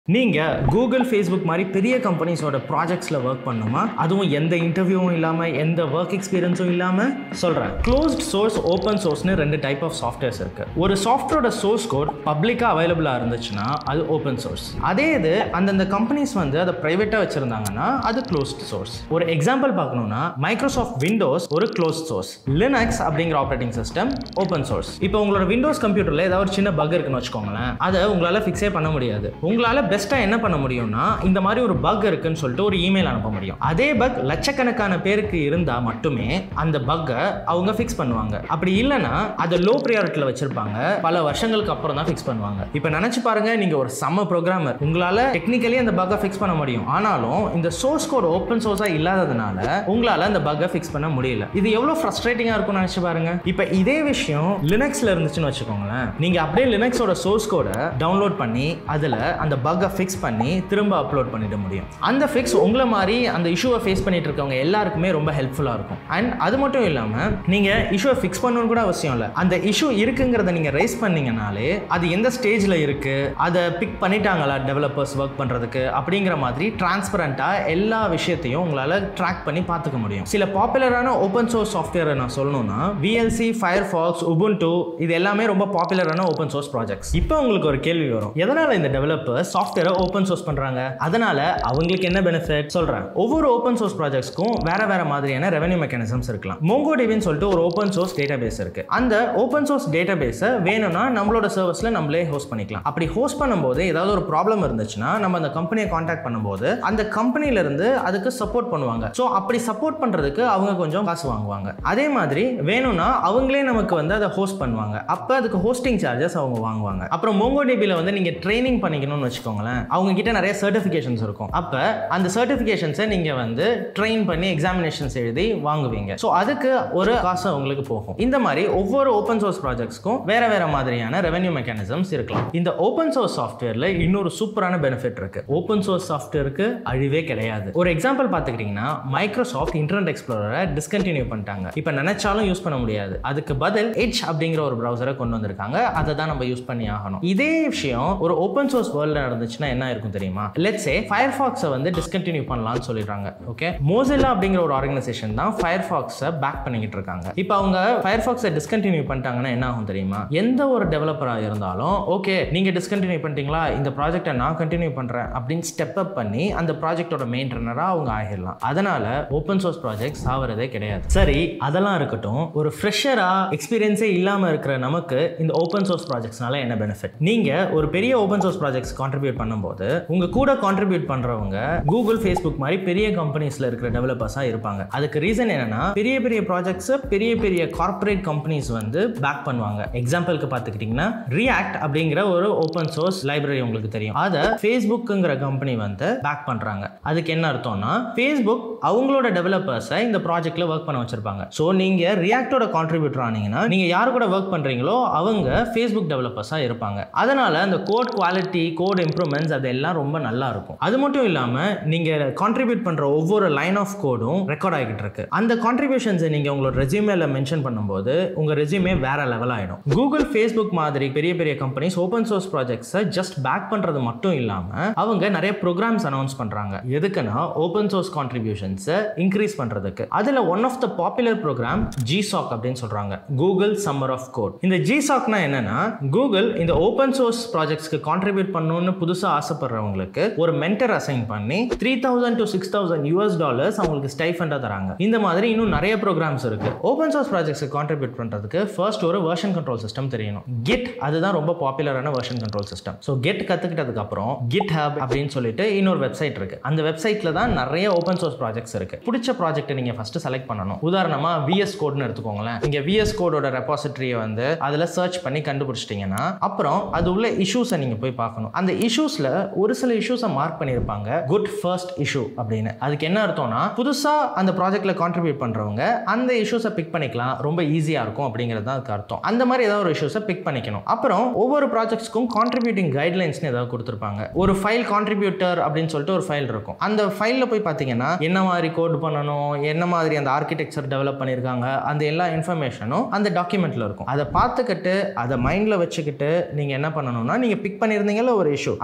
நீங்க Google Facebook மாதிரி பெரிய கம்பெனிஸோட ப்ராஜெக்ட்ஸ்ல ஒர்க் பண்ணுமா அதுவும் எந்த இன்டர்வியூவும் இல்லாம எந்த ஒர்க் எக்ஸ்பீரியன்ஸும் இல்லாம சொல்றேன் க்ளோஸ்ட் சோர்ஸ் ஓப்பன் சோர்ஸ்னு ரெண்டு டைப் ஆஃப் சாஃப்ட்வேர்ஸ் இருக்கு ஒரு சாஃப்ட்வேரோட சோர்ஸ் கோட் பப்ளிக்கா அவைலபிளா இருந்துச்சுன்னா அது ஓப்பன் சோர்ஸ் அதே இது அந்தந்த கம்பெனிஸ் வந்து அதை பிரைவேட்டா வச்சிருந்தாங்கன்னா அது க்ளோஸ்ட் சோர்ஸ் ஒரு எக்ஸாம்பிள் பார்க்கணும்னா மைக்ரோசாஃப்ட் விண்டோஸ் ஒரு க்ளோஸ்ட் சோர்ஸ் லினக்ஸ் அப்படிங்கிற ஆப்ரேட்டிங் சிஸ்டம் ஓப்பன் சோர்ஸ் இப்போ உங்களோட விண்டோஸ் கம்ப்யூட்டர்ல ஏதாவது ஒரு சின்ன பக் இருக்குன்னு வச்சுக்கோங்களேன் அதை உங்களால ஃபிக்ஸே பண்ண முடியாது உங்களால பெஸ்ட்டா என்ன பண்ண முடியும்னா இந்த மாதிரி ஒரு பக் இருக்குன்னு சொல்லிட்டு ஒரு இமெயில் அனுப்ப முடியும் அதே பக் லட்சக்கணக்கான பேருக்கு இருந்தா மட்டுமே அந்த பக்கை அவங்க ஃபிக்ஸ் பண்ணுவாங்க அப்படி இல்லைன்னா அதை லோ ப்ரியாரிட்டியில் வச்சிருப்பாங்க பல வருஷங்களுக்கு அப்புறம் தான் ஃபிக்ஸ் பண்ணுவாங்க இப்போ நினைச்சு பாருங்க நீங்க ஒரு செம்ம ப்ரோக்ராமர் உங்களால டெக்னிக்கலி அந்த பக்கை ஃபிக்ஸ் பண்ண முடியும் ஆனாலும் இந்த சோர்ஸ் கோட் ஓப்பன் சோர்ஸா இல்லாததுனால உங்களால அந்த பக்கை ஃபிக்ஸ் பண்ண முடியல இது எவ்வளவு ஃப்ரஸ்ட்ரேட்டிங்கா இருக்கும்னு நினைச்சு பாருங்க இப்போ இதே விஷயம் லினக்ஸ்ல இருந்துச்சுன்னு வச்சுக்கோங்களேன் நீங்க அப்படியே லினக்ஸோட சோர்ஸ் கோடை டவுன்லோட் பண்ணி அதுல அந்த பக்கை ஃபிக்ஸ் பண்ணி திரும்ப அப்லோட் பண்ணிட முடியும் அந்த ஃபிக்ஸ் உங்களை மாதிரி அந்த இஷ்யூவை ஃபேஸ் பண்ணிட்டு இருக்கவங்க எல்லாருக்குமே ரொம்ப ஹெல்ப்ஃபுல்லா இருக்கும் அண்ட் அது மட்டும் இல்லாம நீங்க இஷ்யூவை ஃபிக்ஸ் பண்ணணும்னு கூட அவசியம் இல்லை அந்த இஷ்யூ இருக்குங்கிறத நீங்க ரைஸ் பண்ணீங்கனாலே அது எந்த ஸ்டேஜ்ல இருக்கு அதை பிக் பண்ணிட்டாங்களா டெவலப்பர்ஸ் ஒர்க் பண்றதுக்கு அப்படிங்கிற மாதிரி டிரான்ஸ்பரண்டா எல்லா விஷயத்தையும் உங்களால ட்ராக் பண்ணி பார்த்துக்க முடியும் சில பாப்புலரான ஓப்பன் சோர்ஸ் சாஃப்ட்வேரை நான் சொல்லணும்னா விஎல்சி ஃபயர் ஃபாக்ஸ் உபுன்டு இது எல்லாமே ரொம்ப பாப்புலரான ஓப்பன் சோர்ஸ் ப்ராஜெக்ட்ஸ் இப்போ உங்களுக்கு ஒரு கேள்வி வரும் எதனால இந்த டெவலப்பர் சாஃப்ட்வேரை ஓப்பன் சோர்ஸ் பண்றாங்க அதனால அவங்களுக்கு என்ன பெனிஃபிட் சொல்றேன் ஒவ்வொரு ஓப்பன் சோர்ஸ் ப்ராஜெக்ட்ஸ்க்கும் வேற வேற மாதிரியான ரெவன்யூ மெக்கானிசம்ஸ் இருக்கலாம் மோங்கோடிவின்னு சொல்லிட்டு ஒரு ஓப்பன் சோர்ஸ் டேட்டா பேஸ் இருக்கு அந்த ஓப்பன் சோர்ஸ் டேட்டா பேஸை வேணும்னா நம்மளோட சர்வீஸ்ல நம்மளே ஹோஸ்ட் பண்ணிக்கலாம் அப்படி ஹோஸ்ட் பண்ணும்போது ஏதாவது ஒரு ப்ராப்ளம் இருந்துச்சுன்னா நம்ம அந்த கம்பெனியை காண்டாக்ட் பண்ணும்போது அந்த கம்பெனில இருந்து அதுக்கு சப்போர்ட் பண்ணுவாங்க ஸோ அப்படி சப்போர்ட் பண்றதுக்கு அவங்க கொஞ்சம் காசு வாங்குவாங்க அதே மாதிரி வேணும்னா அவங்களே நமக்கு வந்து அதை ஹோஸ்ட் பண்ணுவாங்க அப்போ அதுக்கு ஹோஸ்டிங் சார்ஜஸ் அவங்க வாங்குவாங்க அப்புறம் மோங்கோடிபியில் வந்து நீங்க ட்ரைனிங் பண்ணிக்கணும்னு வச்சுக்கோங்களேன் அவங்க கிட்ட நிறைய சர்டிஃபிகேஷன்ஸ் இருக்கும் அப்போ அந்த சர்டிஃபிகேஷன்ஸை நீங்கள் வந்து ட்ரெயின் பண்ணி எக்ஸாமினேஷன்ஸ் எழுதி வாங்குவீங்க ஸோ அதுக்கு ஒரு காசு உங்களுக்கு போகும் இந்த மாதிரி ஒவ்வொரு ஓப்பன் சோர்ஸ் ப்ராஜெக்ட்ஸ்க்கும் வேற வேற மாதிரியான ரெவென்யூ மெக்கானிசம்ஸ் இருக்கலாம் இந்த ஓப்பன் சோர்ஸ் சாஃப்ட்வேர்ல இன்னொரு சூப்பரான பெனிஃபிட் இருக்கு ஓப்பன் சோர்ஸ் சாஃப்ட்வேருக்கு அழிவே கிடையாது ஒரு எக்ஸாம்பிள் பார்த்துக்கிட்டிங்கன்னா மைக்ரோசாஃப்ட் இன்டர்நெட் எக்ஸ்ப்ளோரரை டிஸ்கண்டினியூ பண்ணிட்டாங்க இப்போ நினைச்சாலும் யூஸ் பண்ண முடியாது அதுக்கு பதில் எச் அப்படிங்கிற ஒரு ப்ரௌசரை கொண்டு வந்திருக்காங்க அதை தான் நம்ம யூஸ் பண்ணி ஆகணும் இதே விஷயம் ஒரு ஓப்பன் சோர்ஸ் வேர்ல்டில் நடந்துச்சுன்னா என்ன இருக்கும் தெரியுமா லெட்ஸ் சே ஃபயர்ஃபாக்ஸை வந்து டிஸ்கண்டினியூ பண்ணலாம்னு சொல்லிடுறாங்க ஓகே மோசில்லா அப்படிங்கிற ஒரு ஆர்கனைசேஷன் தான் ஃபயர்ஃபாக்ஸை பேக் பண்ணிக்கிட்டு இருக்காங்க இப்போ அவங்க ஃபயர்ஃபாக்ஸை டிஸ்கண்டினியூ பண்ணிட்டாங்கன்னா என்ன ஆகும் தெரியுமா எந்த ஒரு டெவலப்பராக இருந்தாலும் ஓகே நீங்கள் டிஸ்கண்டினியூ பண்ணிட்டீங்களா இந்த ப்ராஜெக்டை நான் கண்டினியூ பண்ணுறேன் அப்படின்னு ஸ்டெப் அப் பண்ணி அந்த ப்ராஜெக்டோட மெயின்டெனராக அவங்க ஆகிடலாம் அதனால ஓப்பன் சோர்ஸ் ப்ராஜெக்ட் ஆகிறதே கிடையாது சரி அதெல்லாம் இருக்கட்டும் ஒரு ஃப்ரெஷராக எக்ஸ்பீரியன்ஸே இல்லாமல் இருக்கிற நமக்கு இந்த ஓப்பன் சோர்ஸ் ப்ராஜெக்ட்ஸ்னால என்ன பெனிஃபிட் நீங்கள் ஒரு பெரிய ஓப்பன் சோர்ஸ் ப்ராஜெக்ட்ஸ் கான்ட்ரிபியூட் பண்ணும்போது உங்க கூட கான்ட்ரிபியூட் பண்றவங்க கூகுள் ஃபேஸ்புக் மாதிரி பெரிய கம்பெனிஸ்ல இருக்கிற டெவலப்பர்ஸா இருப்பாங்க அதுக்கு ரீசன் என்னன்னா பெரிய பெரிய ப்ராஜெக்ட்ஸ் பெரிய பெரிய கார்ப்பரேட் கம்பெனிஸ் வந்து பேக் பண்ணுவாங்க எக்ஸாம்பிளுக்கு பார்த்துக்கிட்டிங்கன்னா ரியாக்ட் அப்படிங்கிற ஒரு ஓப்பன் சோர்ஸ் லைப்ரரி உங்களுக்கு தெரியும் அதை ஃபேஸ்புக்குங்கிற கம்பெனி வந்து பேக் பண்றாங்க அதுக்கு என்ன அர்த்தம்னா ஃபேஸ்புக் அவங்களோட டெவலப்பர்ஸை இந்த ப்ராஜெக்ட்ல ஒர்க் பண்ண வச்சிருப்பாங்க ஸோ நீங்க ரியாக்டோட கான்ட்ரிபியூட்டர் ஆனீங்கன்னா நீங்க யாரு கூட ஒர்க் பண்றீங்களோ அவங்க ஃபேஸ்புக் டெவலப்பர்ஸா இருப்பாங்க அதனால அந்த கோட் குவாலிட்டி கோட் இம்ப்ரூவ்மெண்ட்ஸ் அதெல்லாம் ரொம்ப நல்லா இருக்கும் அது மட்டும் இல்லாம நீங்க கான்ட்ரிபியூட் பண்ற ஒவ்வொரு லைன் ஆஃப் கோடும் ரெக்கார்ட் ஆகிட்டு இருக்கு அந்த கான்ட்ரிபியூஷன்ஸை நீங்க உங்களோட ரெசியூமேல மென்ஷன் பண்ணும்போது உங்க ரெசியூமே வேற லெவல் ஆயிடும் கூகுள் ஃபேஸ்புக் மாதிரி பெரிய பெரிய கம்பெனிஸ் ஓப்பன் சோர்ஸ் ப்ராஜெக்ட்ஸை ஜஸ்ட் பேக் பண்றது மட்டும் இல்லாம அவங்க நிறைய ப்ரோக்ராம்ஸ் அனௌன்ஸ் பண்றாங்க எதுக்குன்னா ஓப்பன் சோர்ஸ் கான்ட்ரிபியூஷன்ஸை இன்க்ரீஸ் பண்றதுக்கு அதுல one of the popular program GSoC அப்படின்னு சொல்றாங்க கூகுள் சம்மர் ஆஃப் கோட் இந்த ஜிசாக்னா என்னன்னா கூகுள் இந்த ஓப்பன் சோர்ஸ் ப்ராஜெக்ட்ஸ்க்கு கான்ட்ரிபியூட் பண்ணணும்னு புதுசாக ஆசைப்படுறவங்களுக்கு ஒரு மென்டர் அசைன் பண்ணி three thousand to six thousand US dollars அவங்களுக்கு ஸ்டைஃபண்டாக தராங்க இந்த மாதிரி இன்னும் நிறைய ப்ரோக்ராம்ஸ் இருக்கு ஓப்பன் சோர்ஸ் ப்ராஜெக்ட்ஸ் கான்ட்ரிபியூட் பண்ணுறதுக்கு ஃபர்ஸ்ட் ஒரு வெர்ஷன் கண்ட்ரோல் சிஸ்டம் தெரியணும் கிட் அதுதான் ரொம்ப பாப்புலரான version control system so Git கற்றுக்கிட்டதுக்கு அப்புறம் கிட் ஹப் அப்படின்னு சொல்லிட்டு இன்னொரு வெப்சைட் இருக்கு அந்த வெப்சைட்ல தான் நிறைய ஓப்பன் சோர்ஸ் ப்ராஜெக்ட்ஸ் இருக்கு பிடிச்ச ப்ராஜெக்ட்டை நீங்க ஃபர்ஸ்ட் செலக்ட் பண்ணணும் உதாரணமா விஎஸ் கோட்னு எடுத்துக்கோங்களேன் நீங்க விஎஸ் கோடோட ரெபாசிட்டரியை வந்து அதில் சர்ச் பண்ணி கண்டுபிடிச்சிட்டீங்கன்னா அப்புறம் அது உள்ள இஷ்யூஸை நீங்க போய் பார்க்கணும் அந்த இஷ்யூஸ்ல ஒரு சில இஷ்யூஸை மார்க் பண்ணியிருப்பாங்க குட் ஃபர்ஸ்ட் இஷ்யூ அப்படின்னு அதுக்கு என்ன அர்த்தம்னா புதுசா அந்த ப்ராஜெக்ட்ல கான்ட்ரிபியூட் பண்றவங்க அந்த இஷ்யூஸை பிக் பண்ணிக்கலாம் ரொம்ப ஈஸியா இருக்கும் அப்படிங்கிறது தான் அதுக்கு அர்த்தம் அந்த மாதிரி ஏதாவது ஒரு இஷ்யூஸை பிக் பண்ணிக்கணும் அப்புறம் ஒவ்வொரு ப்ராஜெக்ட்ஸ்க்கும் கான்ட்ரிபியூட்டிங் கைட்லைன்ஸ்னு ஏதாவது கொடுத்துருப்பாங்க ஒரு ஃபைல் கான்ட்ரிபியூட்டர் அப்படின்னு சொல்லிட்டு ஒரு ஃபைல் இருக்கும் அந்த ஃபைலில் போய் பார்த்தீங்கன்னா என்ன மாதிரி கோட் பண்ணணும் என்ன மாதிரி அந்த ஆர்கிடெக்சர் டெவலப் பண்ணியிருக்காங்க அந்த எல்லா இன்ஃபர்மேஷனும் அந்த டாக்குமெண்ட்ல இருக்கும் அதை பார்த்துக்கிட்டு அதை மைண்டில் வச்சுக்கிட்டு நீங்கள் என்ன பண்ணணும்னா நீங்கள் பிக் பண்ணியிருந்தீங்கல்ல ஒரு இஷ்யூ அதை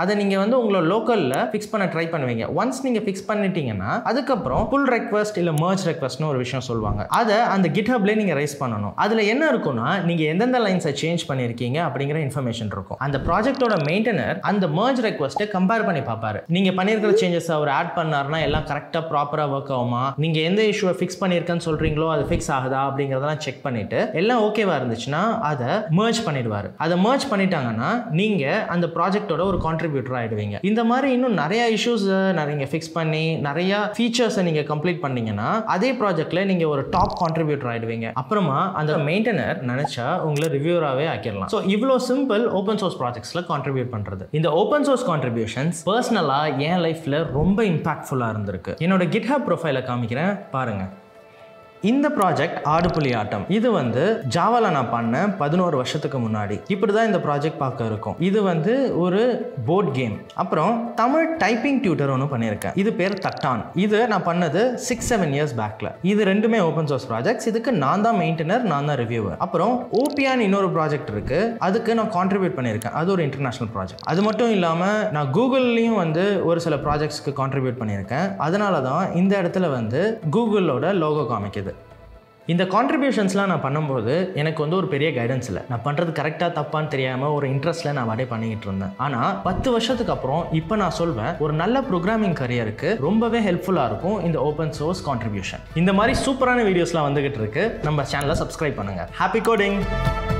அதை நீங்கள் வந்து உங்களோட லோக்கலில் ஃபிக்ஸ் பண்ண ட்ரை பண்ணுவீங்க ஒன்ஸ் நீங்கள் ஃபிக்ஸ் பண்ணிட்டீங்கன்னா அதுக்கப்புறம் புல் ரெக்வஸ்ட் இல்லை மர்ஜ் ரெக்வஸ்ட்னு ஒரு விஷயம் சொல்லுவாங்க அதை அந்த கிட்ஹப்லேயே நீங்கள் ரைஸ் பண்ணணும் அதில் என்ன இருக்கும்னா நீங்கள் எந்தெந்த லைன்ஸை சேஞ்ச் பண்ணியிருக்கீங்க அப்படிங்கிற இன்ஃபர்மேஷன் இருக்கும் அந்த ப்ராஜெக்ட்டோட மெயின்டெனர் அந்த மர்ஜ் ரெக்வஸ்ட்டை கம்பேர் பண்ணி பார்ப்பாரு நீங்கள் பண்ணியிருக்கிற சேஞ்சஸ் அவர் ஆட் பண்ணாருன்னா எல்லாம் கரெக்டாக ப்ராப்பராக ஒர்க் ஆகுமா நீங்கள் எந்த இஷ்யூவை ஃபிக்ஸ் பண்ணியிருக்கேன்னு சொல்கிறீங்களோ அது ஃபிக்ஸ் ஆகுதா அப்படிங்கிறதெல்லாம் செக் பண்ணிட்டு எல்லாம் ஓகேவா இருந்துச்சுன்னா அதை மர்ஜ் பண்ணிடுவார் அதை மர்ஜ் பண்ணிட்டாங்கன்னா நீங்கள் அந்த ப்ராஜெக்ட்டோட ஒரு கான்ட்ரிபியூட்டர் ஆயிடுவீங்க இந்த மாதிரி இன்னும் நிறைய இஷ்யூஸ் நீங்கள் ஃபிக்ஸ் பண்ணி நிறைய ஃபீச்சர்ஸை நீங்கள் கம்ப்ளீட் பண்ணீங்கன்னா அதே ப்ராஜெக்ட்ல நீங்கள் ஒரு டாப் கான்ட்ரிபியூட்டர் ஆயிடுவீங்க அப்புறமா அந்த மெயின்டெனர் நினைச்சா உங்களை ரிவ்யூராகவே ஆக்கிடலாம் ஸோ இவ்வளோ சிம்பிள் ஓப்பன் சோர்ஸ் ப்ராஜெக்ட்ஸில் கான்ட்ரிபியூட் பண்ணுறது இந்த ஓப்பன் சோர்ஸ் கான்ட்ரிபியூஷன்ஸ் பர்சனலாக என் லைஃப்பில் ரொம்ப இம்பாக்ட்ஃபுல்லாக இருந்திருக்கு என்னோட கிட்ஹப் ப்ரொஃபைலை காமிக்கிறேன் பாருங்கள் இந்த ப்ராஜெக்ட் ஆடுபுலி ஆட்டம் இது வந்து ஜாவால நான் பண்ணேன் பதினோரு வருஷத்துக்கு முன்னாடி இப்படி தான் இந்த ப்ராஜெக்ட் பார்க்க இருக்கும் இது வந்து ஒரு போர்ட் கேம் அப்புறம் தமிழ் டைப்பிங் டியூட்டர் ஒன்று பண்ணியிருக்கேன் இது பேர் தட்டான் இது நான் பண்ணது சிக்ஸ் செவன் இயர்ஸ் பேக்கில் இது ரெண்டுமே ஓப்பன் சோர்ஸ் ப்ராஜெக்ட்ஸ் இதுக்கு நான் தான் மெயின்டெனர் நான் தான் ரிவ்யூவர் அப்புறம் ஓபியான்னு இன்னொரு ப்ராஜெக்ட் இருக்கு அதுக்கு நான் கான்ட்ரிபியூட் பண்ணியிருக்கேன் அது ஒரு இன்டர்நேஷனல் ப்ராஜெக்ட் அது மட்டும் இல்லாமல் நான் கூகுள்லேயும் வந்து ஒரு சில ப்ராஜெக்ட்ஸ்க்கு கான்ட்ரிபியூட் பண்ணியிருக்கேன் அதனால தான் இந்த இடத்துல வந்து கூகுளோட லோகோ காமிக்குது இந்த கான்ட்ரிபியூஷன்ஸ்லாம் நான் பண்ணும்போது எனக்கு வந்து ஒரு பெரிய கைடன்ஸ் இல்லை நான் பண்ணுறது கரெக்டாக தப்பான்னு தெரியாமல் ஒரு இன்ட்ரெஸ்ட்டில் நான் அப்படியே பண்ணிக்கிட்டு இருந்தேன் ஆனால் பத்து வருஷத்துக்கு அப்புறம் இப்போ நான் சொல்வேன் ஒரு நல்ல ப்ரோக்ராமிங் கரியருக்கு ரொம்பவே ஹெல்ப்ஃபுல்லாக இருக்கும் இந்த ஓப்பன் சோர்ஸ் கான்ட்ரிபியூஷன் இந்த மாதிரி சூப்பரான வீடியோஸ்லாம் வந்துகிட்டு இருக்கு நம்ம சேனலை சப்ஸ்கிரைப் பண்ணுங்கள் ஹாப்பி கோடிங்